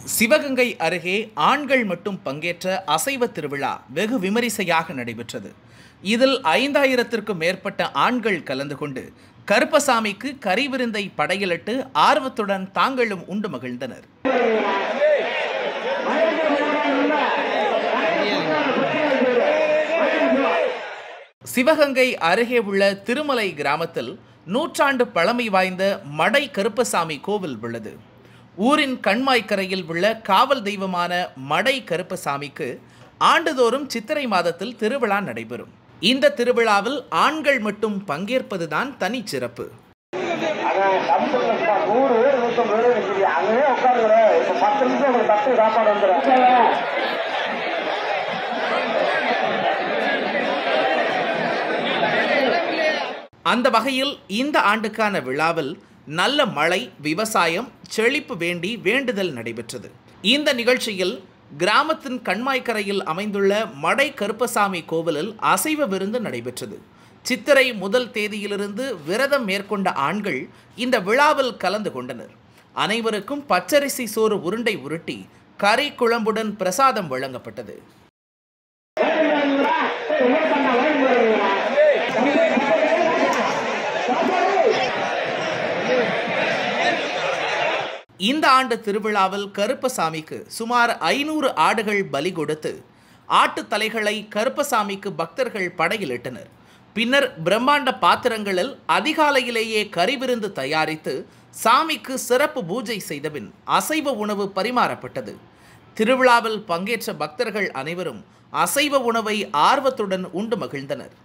சிவகங்கை அருகே ஆண்கள் மட்டும் பங்கேற்ற அசைவ திருவிழா வெகு விமரிசையாக நடைபெற்றது இதில் ஐந்தாயிரத்திற்கும் மேற்பட்ட ஆண்கள் கலந்து கொண்டு கருப்பசாமிக்கு கறி விருந்தை படையலிட்டு ஆர்வத்துடன் தாங்களும் உண்டு மகிழ்ந்தனர் சிவகங்கை அருகே உள்ள திருமலை கிராமத்தில் நூற்றாண்டு பழமை வாய்ந்த மடை கருப்பசாமி கோவில் உள்ளது ஊரின் கண்மாய்க்கரையில் உள்ள காவல் தெய்வமான மடை கருப்பசாமிக்கு ஆண்டுதோறும் சித்திரை மாதத்தில் திருவிழா நடைபெறும் இந்த திருவிழாவில் ஆண்கள் மட்டும் பங்கேற்பதுதான் தனிச்சிறப்பு அதான் கம்பெனியில் சும்மா நூறு பேர் நூற்றம்பது பேர் இருக்குது அங்கேயே உட்காருங்களேன் இப்போ பத்து நிமிஷம் உங்களுக்கு தட்டு சாப்பாடு வந்துடும் அந்த வகையில் இந்த ஆண்டுக்கான விழாவில் நல்ல மழை விவசாயம் செழிப்பு வேண்டி வேண்டுதல் நடைபெற்றது இந்த நிகழ்ச்சியில் கிராமத்தின் கண்மாய்க்கரையில் அமைந்துள்ள மடை கருப்பசாமி கோவிலில் அசைவ விருந்து நடைபெற்றது சித்திரை முதல் தேதியிலிருந்து விரதம் மேற்கொண்ட ஆண்கள் இந்த விழாவில் கலந்து கொண்டனர் அனைவருக்கும் பச்சரிசி சோறு உருண்டை உருட்டி கறி குழம்புடன் பிரசாதம் வழங்கப்பட்டது இந்த ஆண்டு திருவிழாவில் கருப்பசாமிக்கு சுமார் ஐநூறு ஆடுகள் பலி கொடுத்து ஆட்டுத் தலைகளை கருப்பசாமிக்கு பக்தர்கள் படையிலிட்டனர் பின்னர் பிரம்மாண்ட பாத்திரங்களில் அதிகாலையிலேயே கறிவிருந்து தயாரித்து சாமிக்கு சிறப்பு பூஜை செய்தபின் அசைவ உணவு பரிமாறப்பட்டது திருவிழாவில் பங்கேற்ற பக்தர்கள் அனைவரும் அசைவ உணவை ஆர்வத்துடன் உண்டு மகிழ்ந்தனர்